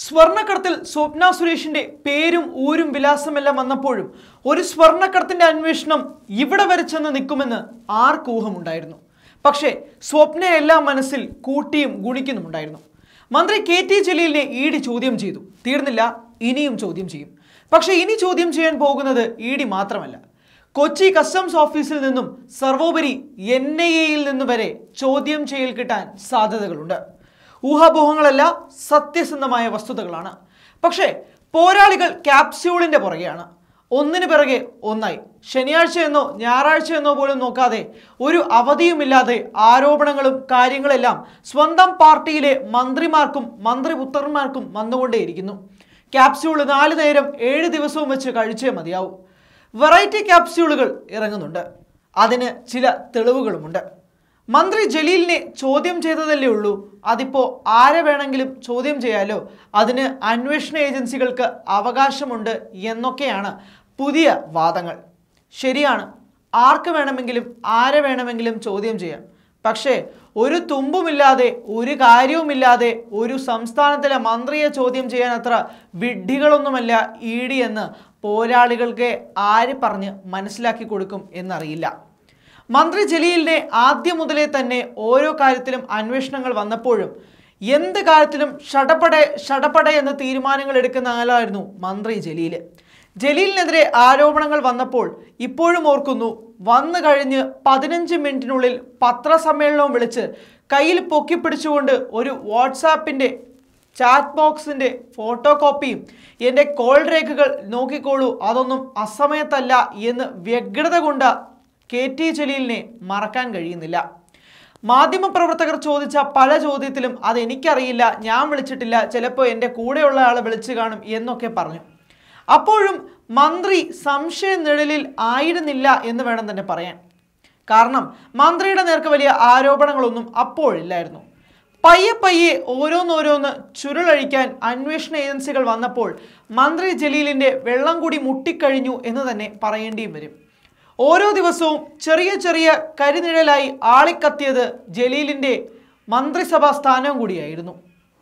സ്വർണ്ണക്കടത്തിൽ സ്വപ്ന സുരേഷിന്റെ പേരും ഊരും വിലാസമെല്ലാം വന്നപ്പോഴും ഒരു സ്വർണ്ണക്കടത്തിന്റെ അന്വേഷണം ഇവിടെ വരെ ചെന്ന് നിൽക്കുമെന്ന് ആർക്ക് ഊഹമുണ്ടായിരുന്നു പക്ഷേ സ്വപ്നയെല്ലാം മനസ്സിൽ കൂട്ടിയും ഗുണിക്കുന്നുമുണ്ടായിരുന്നു മന്ത്രി കെ ടി ജലീലിനെ ഇ ഡി ചോദ്യം ചെയ്തു തീർന്നില്ല ഇനിയും ചോദ്യം ചെയ്യും പക്ഷേ ഇനി ചോദ്യം ചെയ്യാൻ പോകുന്നത് ഇ ഡി മാത്രമല്ല കൊച്ചി കസ്റ്റംസ് ഓഫീസിൽ നിന്നും സർവോപരി എൻ ഐ എയിൽ നിന്ന് വരെ ചോദ്യം ചെയ്യൽ കിട്ടാൻ സാധ്യതകളുണ്ട് ഊഹാപോഹങ്ങളല്ല സത്യസന്ധമായ വസ്തുതകളാണ് പക്ഷേ പോരാളികൾ ക്യാപ്സ്യൂളിന്റെ പുറകെയാണ് ഒന്നിനു പിറകെ ഒന്നായി ശനിയാഴ്ചയെന്നോ ഞായറാഴ്ചയെന്നോ പോലും നോക്കാതെ ഒരു അവധിയുമില്ലാതെ ആരോപണങ്ങളും കാര്യങ്ങളെല്ലാം സ്വന്തം പാർട്ടിയിലെ മന്ത്രിമാർക്കും മന്ത്രിപുത്രന്മാർക്കും വന്നുകൊണ്ടേയിരിക്കുന്നു ക്യാപ്സ്യൂൾ നാല് നേരം ഏഴ് ദിവസവും വെച്ച് കഴിച്ചേ മതിയാവൂ വെറൈറ്റി ക്യാപ്സ്യൂളുകൾ ഇറങ്ങുന്നുണ്ട് അതിന് ചില തെളിവുകളുമുണ്ട് മന്ത്രി ജലീലിനെ ചോദ്യം ചെയ്തതല്ലേ ഉള്ളൂ അതിപ്പോ ആരെ വേണമെങ്കിലും ചോദ്യം ചെയ്യാലോ അതിന് അന്വേഷണ ഏജൻസികൾക്ക് അവകാശമുണ്ട് എന്നൊക്കെയാണ് പുതിയ വാദങ്ങൾ ശരിയാണ് ആർക്ക് വേണമെങ്കിലും ആരെ വേണമെങ്കിലും ചോദ്യം ചെയ്യാം പക്ഷേ ഒരു തുമ്പുമില്ലാതെ ഒരു കാര്യവുമില്ലാതെ ഒരു സംസ്ഥാനത്തിലെ മന്ത്രിയെ ചോദ്യം ചെയ്യാൻ അത്ര വിഡ്ഢികളൊന്നുമല്ല ഇ ഡി എന്ന് പോരാളികൾക്ക് ആര് പറഞ്ഞ് മനസ്സിലാക്കി കൊടുക്കും എന്നറിയില്ല മന്ത്രി ജലീലിനെ ആദ്യം മുതലേ തന്നെ ഓരോ കാര്യത്തിലും അന്വേഷണങ്ങൾ വന്നപ്പോഴും എന്ത് കാര്യത്തിലും ഷടപടെ ഷടപടെ എന്ന തീരുമാനങ്ങൾ എടുക്കുന്ന ആളായിരുന്നു മന്ത്രി ജലീൽ ജലീലിനെതിരെ ആരോപണങ്ങൾ വന്നപ്പോൾ ഇപ്പോഴും ഓർക്കുന്നു വന്നു കഴിഞ്ഞ് പതിനഞ്ച് മിനിറ്റിനുള്ളിൽ പത്രസമ്മേളനവും വിളിച്ച് കയ്യിൽ പൊക്കിപ്പിടിച്ചുകൊണ്ട് ഒരു വാട്സാപ്പിൻ്റെ ചാറ്റ് ബോക്സിൻ്റെ ഫോട്ടോ കോപ്പിയും എൻ്റെ കോൾ രേഖകൾ നോക്കിക്കോളൂ അതൊന്നും അസമയത്തല്ല എന്ന് വ്യഗ്രത കൊണ്ട് കെ ടി ജലീലിനെ മറക്കാൻ കഴിയുന്നില്ല മാധ്യമപ്രവർത്തകർ ചോദിച്ച പല ചോദ്യത്തിലും അതെനിക്കറിയില്ല ഞാൻ വിളിച്ചിട്ടില്ല ചിലപ്പോൾ എൻ്റെ കൂടെയുള്ള ആളെ വിളിച്ചു കാണും എന്നൊക്കെ പറഞ്ഞു അപ്പോഴും മന്ത്രി സംശയ നിഴലിൽ ആയിരുന്നില്ല എന്ന് വേണം തന്നെ പറയാൻ കാരണം മന്ത്രിയുടെ നേർക്ക് വലിയ ആരോപണങ്ങളൊന്നും അപ്പോഴില്ലായിരുന്നു പയ്യെ പയ്യെ ഓരോന്നോരോന്ന് ചുരുളഴിക്കാൻ അന്വേഷണ ഏജൻസികൾ വന്നപ്പോൾ മന്ത്രി ജലീലിന്റെ വെള്ളം കൂടി മുട്ടിക്കഴിഞ്ഞു എന്ന് തന്നെ പറയേണ്ടിയും വരും ഓരോ ദിവസവും ചെറിയ ചെറിയ കരിനിഴലായി ആളിക്കത്തിയത് ജലീലിന്റെ മന്ത്രിസഭാ സ്ഥാനവും കൂടിയായിരുന്നു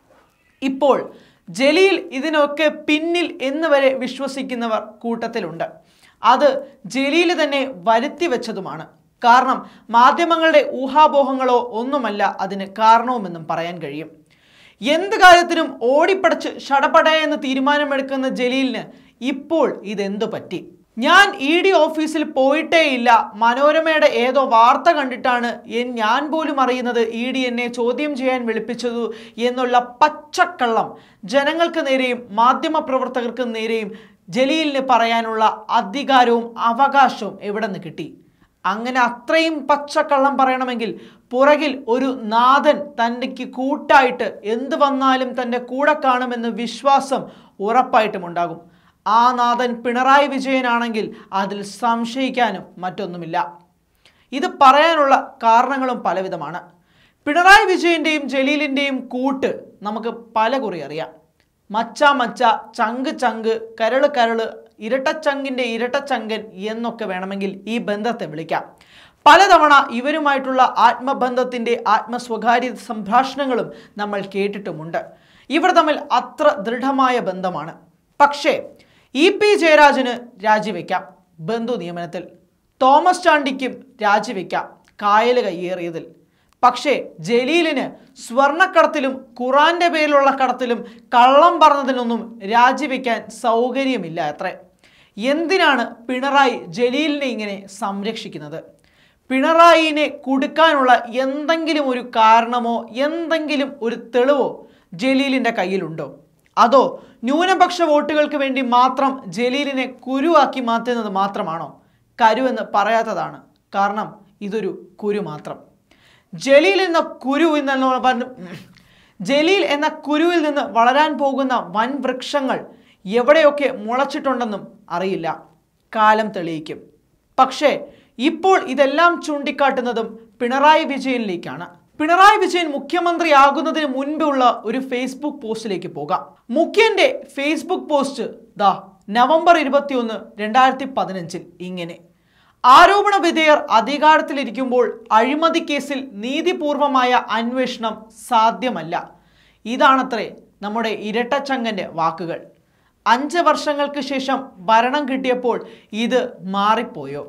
ഇപ്പോൾ ജലീൽ ഇതിനൊക്കെ പിന്നിൽ എന്ന് വരെ വിശ്വസിക്കുന്നവർ കൂട്ടത്തിലുണ്ട് അത് ജലീൽ തന്നെ വരുത്തി വെച്ചതുമാണ് കാരണം മാധ്യമങ്ങളുടെ ഊഹാപോഹങ്ങളോ ഒന്നുമല്ല അതിന് കാരണവുമെന്നും പറയാൻ കഴിയും എന്ത് കാര്യത്തിനും ഓടിപ്പടച്ച് ഷടപട എന്ന് തീരുമാനമെടുക്കുന്ന ജലീലിന് ഇപ്പോൾ ഇതെന്തു പറ്റി ഞാൻ ഇ ഡി ഓഫീസിൽ പോയിട്ടേ ഇല്ല മനോരമയുടെ ഏതോ വാർത്ത കണ്ടിട്ടാണ് എൻ ഞാൻ പോലും അറിയുന്നത് ഇ ഡി എന്നെ ചോദ്യം ചെയ്യാൻ വിളിപ്പിച്ചതു എന്നുള്ള പച്ചക്കള്ളം ജനങ്ങൾക്ക് നേരെയും മാധ്യമപ്രവർത്തകർക്ക് നേരെയും ജലീലിന് പറയാനുള്ള അധികാരവും അവകാശവും എവിടെ നിന്ന് കിട്ടി അങ്ങനെ അത്രയും പച്ചക്കള്ളം പറയണമെങ്കിൽ പുറകിൽ ഒരു നാഥൻ തനിക്ക് കൂട്ടായിട്ട് എന്ത് വന്നാലും തൻ്റെ കൂടെ കാണുമെന്ന് വിശ്വാസം ഉറപ്പായിട്ടും ഉണ്ടാകും ആ നാഥൻ പിണറായി വിജയനാണെങ്കിൽ അതിൽ സംശയിക്കാനും മറ്റൊന്നുമില്ല ഇത് പറയാനുള്ള കാരണങ്ങളും പലവിധമാണ് പിണറായി വിജയൻ്റെയും ജലീലിൻ്റെയും കൂട്ട് നമുക്ക് പല കുറി അറിയാം മച്ച മച്ച ചങ്ക് ചങ്ക് കരള് കരള് ഇരട്ടച്ചങ്കിൻ്റെ ഇരട്ടച്ചങ്കൻ എന്നൊക്കെ വേണമെങ്കിൽ ഈ ബന്ധത്തെ വിളിക്കാം പലതവണ ഇവരുമായിട്ടുള്ള ആത്മബന്ധത്തിൻ്റെ ആത്മസ്വകാര്യ സംഭാഷണങ്ങളും നമ്മൾ കേട്ടിട്ടുമുണ്ട് ഇവർ തമ്മിൽ അത്ര ദൃഢമായ ബന്ധമാണ് പക്ഷേ ഇ പി ജയരാജന് രാജിവെക്കാം ബന്ധു നിയമനത്തിൽ തോമസ് ചാണ്ടിക്കും രാജിവെക്കാം കായൽ കയ്യേറിയതിൽ പക്ഷേ ജലീലിന് സ്വർണ്ണക്കടത്തിലും ഖുറാന്റെ പേരിലുള്ള കടത്തിലും കള്ളം പറഞ്ഞതിനൊന്നും രാജിവെക്കാൻ സൗകര്യമില്ല അത്രേ എന്തിനാണ് പിണറായി ജലീലിനെ ഇങ്ങനെ സംരക്ഷിക്കുന്നത് പിണറായിനെ കൊടുക്കാനുള്ള എന്തെങ്കിലും ഒരു കാരണമോ എന്തെങ്കിലും ഒരു തെളിവോ ജലീലിൻ്റെ കയ്യിലുണ്ടോ അതോ ന്യൂനപക്ഷ വോട്ടുകൾക്ക് വേണ്ടി മാത്രം ജലീലിനെ കുരുവാക്കി മാറ്റുന്നത് മാത്രമാണോ കരുവെന്ന് പറയാത്തതാണ് കാരണം ഇതൊരു കുരു മാത്രം ജലീൽ എന്ന കുരു എന്ന പറഞ്ഞ ജലീൽ എന്ന കുരുവിൽ നിന്ന് വളരാൻ പോകുന്ന വൻ വൃക്ഷങ്ങൾ എവിടെയൊക്കെ മുളച്ചിട്ടുണ്ടെന്നും അറിയില്ല കാലം തെളിയിക്കും പക്ഷേ ഇപ്പോൾ ഇതെല്ലാം ചൂണ്ടിക്കാട്ടുന്നതും പിണറായി വിജയനിലേക്കാണ് പിണറായി വിജയൻ മുഖ്യമന്ത്രിയാകുന്നതിന് മുൻപുള്ള ഒരു ഫേസ്ബുക്ക് പോസ്റ്റിലേക്ക് പോകാം മുഖ്യന്റെ ഫേസ്ബുക്ക് പോസ്റ്റ് ദാ നവംബർ ഇരുപത്തിയൊന്ന് രണ്ടായിരത്തി പതിനഞ്ചിൽ ഇങ്ങനെ ആരോപണ വിധേയർ അധികാരത്തിലിരിക്കുമ്പോൾ അഴിമതി കേസിൽ നീതിപൂർവമായ അന്വേഷണം സാധ്യമല്ല ഇതാണത്രേ നമ്മുടെ ഇരട്ടച്ചങ്കന്റെ വാക്കുകൾ അഞ്ച് വർഷങ്ങൾക്ക് ശേഷം ഭരണം കിട്ടിയപ്പോൾ ഇത് മാറിപ്പോയോ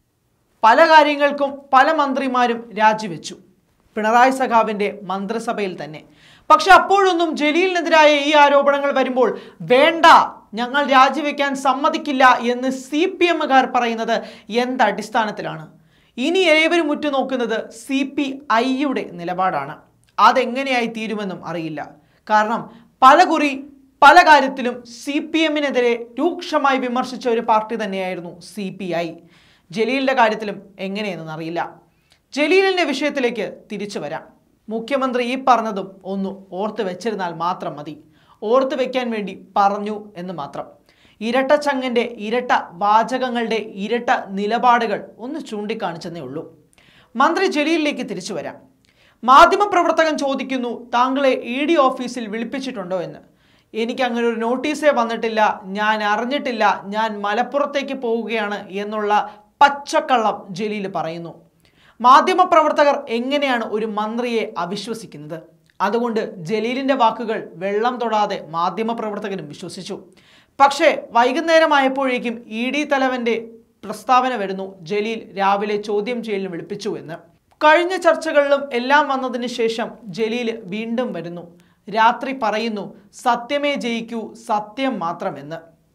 പല കാര്യങ്ങൾക്കും പല മന്ത്രിമാരും രാജിവെച്ചു പിണറായി സഖാവിന്റെ മന്ത്രിസഭയിൽ തന്നെ പക്ഷെ അപ്പോഴൊന്നും ജലീലിനെതിരായ ഈ ആരോപണങ്ങൾ വരുമ്പോൾ വേണ്ട ഞങ്ങൾ രാജിവെക്കാൻ സമ്മതിക്കില്ല എന്ന് സി പി എമ്മുകാർ പറയുന്നത് എന്തടിസ്ഥാനത്തിലാണ് ഇനി ഏവരും ഉറ്റുനോക്കുന്നത് സി പി ഐയുടെ നിലപാടാണ് അതെങ്ങനെയായി തീരുമെന്നും അറിയില്ല കാരണം പല കുറി പല കാര്യത്തിലും സി പി എമ്മിനെതിരെ രൂക്ഷമായി വിമർശിച്ച ഒരു പാർട്ടി തന്നെയായിരുന്നു സി പി ഐ ജലീലിൻ്റെ കാര്യത്തിലും എങ്ങനെയെന്ന് അറിയില്ല ജലീലിൻ്റെ വിഷയത്തിലേക്ക് തിരിച്ചു വരാം മുഖ്യമന്ത്രി ഈ പറഞ്ഞതും ഒന്ന് ഓർത്ത് വെച്ചിരുന്നാൽ മാത്രം മതി ഓർത്ത് വെക്കാൻ വേണ്ടി പറഞ്ഞു എന്ന് മാത്രം ഇരട്ട ചങ്ങൻ്റെ ഇരട്ട വാചകങ്ങളുടെ ഇരട്ട നിലപാടുകൾ ഒന്ന് ചൂണ്ടിക്കാണിച്ചെന്നേ ഉള്ളൂ മന്ത്രി ജലീലിലേക്ക് തിരിച്ചു വരാം മാധ്യമപ്രവർത്തകൻ ചോദിക്കുന്നു താങ്കളെ ഇ ഡി ഓഫീസിൽ വിളിപ്പിച്ചിട്ടുണ്ടോ എന്ന് എനിക്ക് അങ്ങനെ ഒരു നോട്ടീസേ വന്നിട്ടില്ല ഞാൻ അറിഞ്ഞിട്ടില്ല ഞാൻ മലപ്പുറത്തേക്ക് പോവുകയാണ് എന്നുള്ള പച്ചക്കള്ളം ജലീൽ പറയുന്നു മാധ്യമപ്രവർത്തകർ എങ്ങനെയാണ് ഒരു മന്ത്രിയെ അവിശ്വസിക്കുന്നത് അതുകൊണ്ട് ജലീലിന്റെ വാക്കുകൾ വെള്ളം തൊടാതെ മാധ്യമപ്രവർത്തകനും വിശ്വസിച്ചു പക്ഷേ വൈകുന്നേരമായപ്പോഴേക്കും ഇ ഡി തലവന്റെ പ്രസ്താവന വരുന്നു ജലീൽ രാവിലെ ചോദ്യം ചെയ്യലിന് വിളിപ്പിച്ചു എന്ന് കഴിഞ്ഞ ചർച്ചകളിലും എല്ലാം വന്നതിന് ശേഷം ജലീൽ വീണ്ടും വരുന്നു രാത്രി പറയുന്നു സത്യമേ ജയിക്കൂ സത്യം മാത്രമെന്ന്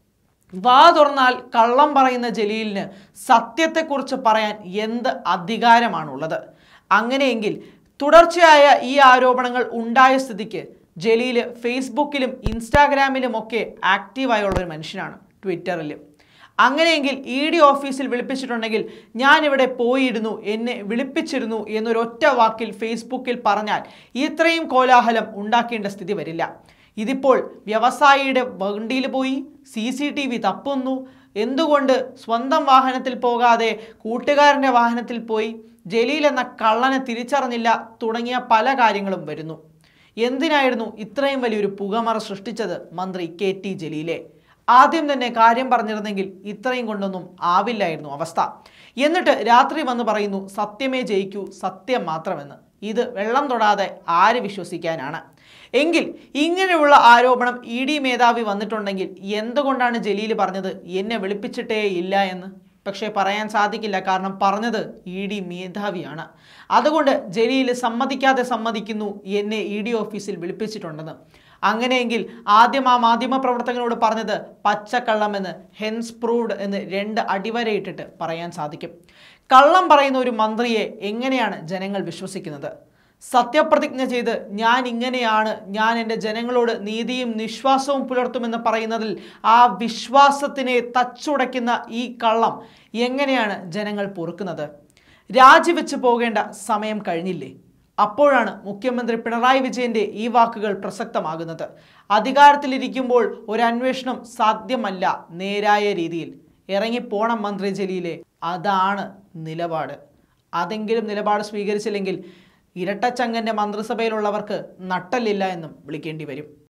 വാ തുറന്നാൽ കള്ളം പറയുന്ന ജലീലിന് സത്യത്തെക്കുറിച്ച് പറയാൻ എന്ത് അധികാരമാണുള്ളത് അങ്ങനെയെങ്കിൽ തുടർച്ചയായ ഈ ആരോപണങ്ങൾ ഉണ്ടായ സ്ഥിതിക്ക് ജലീൽ ഫേസ്ബുക്കിലും ഇൻസ്റ്റാഗ്രാമിലും ഒക്കെ ആക്റ്റീവായുള്ള ഒരു മനുഷ്യനാണ് ട്വിറ്ററിലും അങ്ങനെയെങ്കിൽ ഇ ഡി ഓഫീസിൽ വിളിപ്പിച്ചിട്ടുണ്ടെങ്കിൽ ഞാനിവിടെ പോയിരുന്നു എന്നെ വിളിപ്പിച്ചിരുന്നു എന്നൊരൊറ്റ വാക്കിൽ ഫേസ്ബുക്കിൽ പറഞ്ഞാൽ ഇത്രയും കോലാഹലം ഉണ്ടാക്കേണ്ട സ്ഥിതി വരില്ല ഇതിപ്പോൾ വ്യവസായിയുടെ വണ്ടിയിൽ പോയി സി സി ടി വി തപ്പുന്നു എന്തുകൊണ്ട് സ്വന്തം വാഹനത്തിൽ പോകാതെ കൂട്ടുകാരൻ്റെ വാഹനത്തിൽ പോയി ജലീൽ എന്ന കള്ളനെ തിരിച്ചറിഞ്ഞില്ല തുടങ്ങിയ പല കാര്യങ്ങളും വരുന്നു എന്തിനായിരുന്നു ഇത്രയും വലിയൊരു പുകമറ സൃഷ്ടിച്ചത് മന്ത്രി കെ ടി ജലീലെ ആദ്യം തന്നെ കാര്യം പറഞ്ഞിരുന്നെങ്കിൽ ഇത്രയും കൊണ്ടൊന്നും ആവില്ലായിരുന്നു അവസ്ഥ എന്നിട്ട് രാത്രി വന്ന് പറയുന്നു സത്യമേ ജയിക്കൂ സത്യം മാത്രമെന്ന് ഇത് വെള്ളം തൊടാതെ ആര് വിശ്വസിക്കാനാണ് എങ്കിൽ ഇങ്ങനെയുള്ള ആരോപണം ഇ ഡി മേധാവി വന്നിട്ടുണ്ടെങ്കിൽ എന്തുകൊണ്ടാണ് ജലീൽ പറഞ്ഞത് എന്നെ വിളിപ്പിച്ചിട്ടേ ഇല്ല എന്ന് പക്ഷേ പറയാൻ സാധിക്കില്ല കാരണം പറഞ്ഞത് ഇ ഡി മേധാവിയാണ് അതുകൊണ്ട് ജലീൽ സമ്മതിക്കാതെ സമ്മതിക്കുന്നു എന്നെ ഇ ഡി ഓഫീസിൽ വിളിപ്പിച്ചിട്ടുണ്ടെന്ന് അങ്ങനെയെങ്കിൽ ആദ്യം ആ മാധ്യമ പ്രവർത്തകനോട് പറഞ്ഞത് പച്ചക്കള്ളമെന്ന് ഹെൻസ് പ്രൂവ്ഡ് എന്ന് രണ്ട് അടിവരയിട്ടിട്ട് പറയാൻ സാധിക്കും കള്ളം പറയുന്ന ഒരു മന്ത്രിയെ എങ്ങനെയാണ് ജനങ്ങൾ വിശ്വസിക്കുന്നത് സത്യപ്രതിജ്ഞ ചെയ്ത് ഞാൻ ഇങ്ങനെയാണ് ഞാൻ എൻ്റെ ജനങ്ങളോട് നീതിയും നിശ്വാസവും പുലർത്തുമെന്ന് പറയുന്നതിൽ ആ വിശ്വാസത്തിനെ തച്ചുടയ്ക്കുന്ന ഈ കള്ളം എങ്ങനെയാണ് ജനങ്ങൾ പൊറുക്കുന്നത് രാജിവെച്ച് പോകേണ്ട സമയം കഴിഞ്ഞില്ലേ അപ്പോഴാണ് മുഖ്യമന്ത്രി പിണറായി വിജയന്റെ ഈ വാക്കുകൾ പ്രസക്തമാകുന്നത് അധികാരത്തിലിരിക്കുമ്പോൾ ഒരു അന്വേഷണം സാധ്യമല്ല നേരായ രീതിയിൽ ഇറങ്ങിപ്പോണം മന്ത്രി ജലീലെ അതാണ് നിലപാട് അതെങ്കിലും നിലപാട് സ്വീകരിച്ചില്ലെങ്കിൽ ഇരട്ടച്ചങ്കന്റെ മന്ത്രിസഭയിലുള്ളവർക്ക് നട്ടല്ലില്ല എന്നും വിളിക്കേണ്ടി വരും